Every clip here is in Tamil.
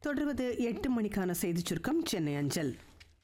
தொடர்வது எட்டு மணிக்கான செய்திச் சுருக்கம் சென்னை அஞ்சல்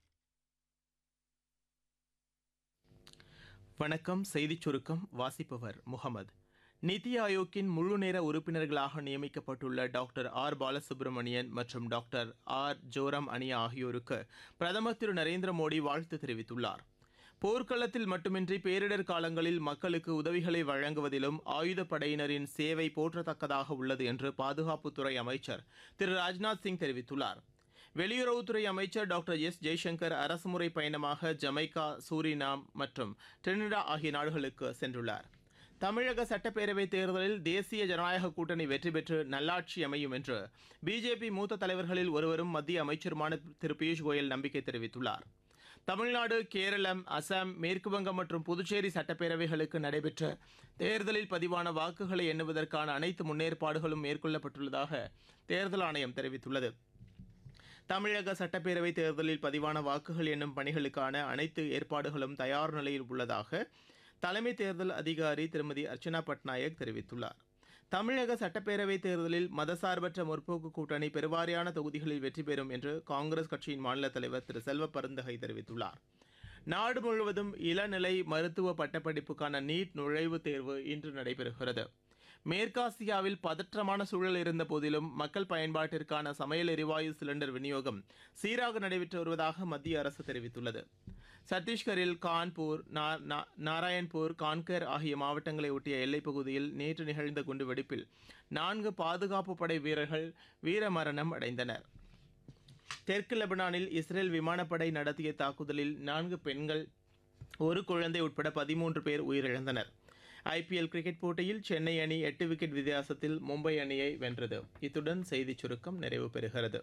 வணக்கம் செய்திச் சுருக்கம் வாசிப்பவர் முகமது நிதி ஆயோக்கின் முழு நேர உறுப்பினர்களாக நியமிக்கப்பட்டுள்ள டாக்டர் ஆர் பாலசுப்ரமணியன் மற்றும் டாக்டர் ஆர் ஜோரம் அனியா ஆகியோருக்கு பிரதமர் திரு நரேந்திர மோடி வாழ்த்து தெரிவித்துள்ளார் போர்க்களத்தில் மட்டுமின்றி பேரிடர் காலங்களில் மக்களுக்கு உதவிகளை வழங்குவதிலும் ஆயுதப் படையினரின் சேவை போற்றத்தக்கதாக உள்ளது என்று பாதுகாப்புத்துறை அமைச்சர் திரு ராஜ்நாத் சிங் தெரிவித்துள்ளார் வெளியுறவுத்துறை அமைச்சர் டாக்டர் எஸ் ஜெய்சங்கர் அரசுமுறை பயணமாக ஜமைக்கா சூரினாம் மற்றும் டிரினிடா ஆகிய நாடுகளுக்கு சென்றுள்ளார் தமிழக சட்டப்பேரவைத் தேர்தலில் தேசிய ஜனநாயக கூட்டணி வெற்றி பெற்று நல்லாட்சி அமையும் என்று பிஜேபி மூத்த தலைவர்களில் ஒருவரும் மத்திய அமைச்சருமான திரு பியூஷ் கோயல் நம்பிக்கை தெரிவித்துள்ளார் தமிழ்நாடு கேரளம் அசாம் மேற்குவங்கம் மற்றும் புதுச்சேரி சட்டப்பேரவைகளுக்கு நடைபெற்ற தேர்தலில் பதிவான வாக்குகளை எண்ணுவதற்கான அனைத்து முன்னேற்பாடுகளும் மேற்கொள்ளப்பட்டுள்ளதாக தேர்தல் ஆணையம் தெரிவித்துள்ளது தமிழக சட்டப்பேரவை தேர்தலில் பதிவான வாக்குகள் எண்ணும் பணிகளுக்கான அனைத்து ஏற்பாடுகளும் தயார் நிலையில் உள்ளதாக தலைமை தேர்தல் அதிகாரி திருமதி அர்ச்சனா பட்நாயக் தெரிவித்துள்ளார் தமிழக சட்டப்பேரவை தேர்தலில் மதசார்பற்ற முற்போக்கு கூட்டணி பெருவாரியான தொகுதிகளில் வெற்றி பெறும் என்று காங்கிரஸ் கட்சியின் மாநில தலைவர் திரு செல்வ பருந்தகை தெரிவித்துள்ளார் நாடு முழுவதும் இளநிலை மருத்துவ பட்டப்படிப்புக்கான நீட் நுழைவுத் தேர்வு இன்று நடைபெறுகிறது மேற்காசியாவில் பதற்றமான சூழல் இருந்த போதிலும் மக்கள் பயன்பாட்டிற்கான சமையல் எரிவாயு சிலிண்டர் விநியோகம் சீராக நடைபெற்று வருவதாக மத்திய அரசு தெரிவித்துள்ளது சத்தீஸ்கரில் கான்பூர் நா- நா- நாராயண்பூர் கான்கர் ஆகிய மாவட்டங்களை ஒட்டிய எல்லைப் பகுதியில் நேற்று நிகழ்ந்த குண்டுவெடிப்பில் நான்கு பாதுகாப்பு படை வீரர்கள் வீரமரணம் அடைந்தனர் தெற்கு லெபனானில் இஸ்ரேல் விமானப்படை நடத்திய தாக்குதலில் நான்கு பெண்கள் ஒரு குழந்தை உட்பட பதிமூன்று பேர் உயிரிழந்தனர் ஐபிஎல் கிரிக்கெட் போட்டியில் சென்னை அணி எட்டு விக்கெட் வித்தியாசத்தில் மும்பை அணியை வென்றது இத்துடன் செய்திச் சுருக்கம் நிறைவு பெறுகிறது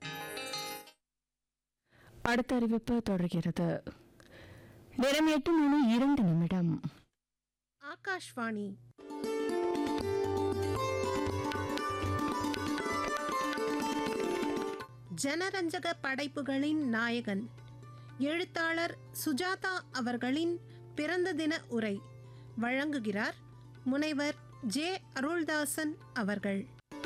அடுத்த அறிவிப்பு தொடர்கிறது நேரம் எட்டு மணி இரண்டு நிமிடம் ஆகாஷ்வாணி ஜனரஞ்சக படைப்புகளின் நாயகன் எழுத்தாளர் சுஜாதா அவர்களின் பிறந்த தின உரை வழங்குகிறார் முனைவர் ஜே அருள்தாசன் அவர்கள்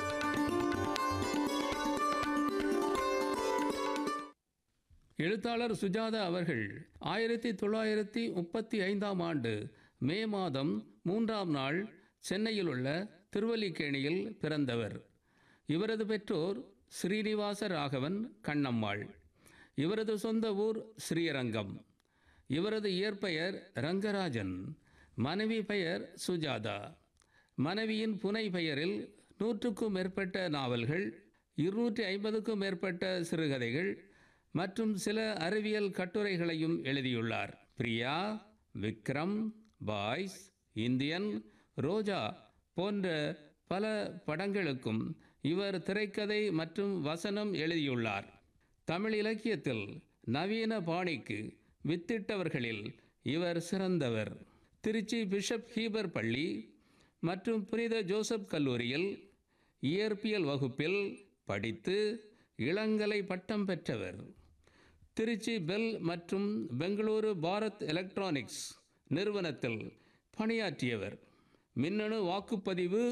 எழுத்தாளர் சுஜாதா அவர்கள் ஆயிரத்தி தொள்ளாயிரத்தி முப்பத்தி ஐந்தாம் ஆண்டு மே மாதம் மூன்றாம் நாள் சென்னையில் உள்ள திருவல்லிக்கேணியில் பிறந்தவர் இவரது பெற்றோர் ஸ்ரீனிவாச ராகவன் கண்ணம்மாள் இவரது சொந்த ஊர் ஸ்ரீரங்கம் இவரது இயற்பெயர் ரங்கராஜன் மனைவி பெயர் சுஜாதா மனைவியின் புனை பெயரில் நூற்றுக்கும் மேற்பட்ட நாவல்கள் இருநூற்றி ஐம்பதுக்கும் மேற்பட்ட சிறுகதைகள் மற்றும் சில அறிவியல் கட்டுரைகளையும் எழுதியுள்ளார் பிரியா விக்ரம் பாய்ஸ் இந்தியன் ரோஜா போன்ற பல படங்களுக்கும் இவர் திரைக்கதை மற்றும் வசனம் எழுதியுள்ளார் தமிழ் இலக்கியத்தில் நவீன பாணிக்கு வித்திட்டவர்களில் இவர் சிறந்தவர் திருச்சி பிஷப் ஹீபர் பள்ளி மற்றும் புனித ஜோசப் கல்லூரியில் இயற்பியல் வகுப்பில் படித்து இளங்கலை பட்டம் பெற்றவர் திருச்சி பெல் மற்றும் பெங்களூரு பாரத் எலக்ட்ரானிக்ஸ் நிறுவனத்தில் பணியாற்றியவர் மின்னணு வாக்குப்பதிவு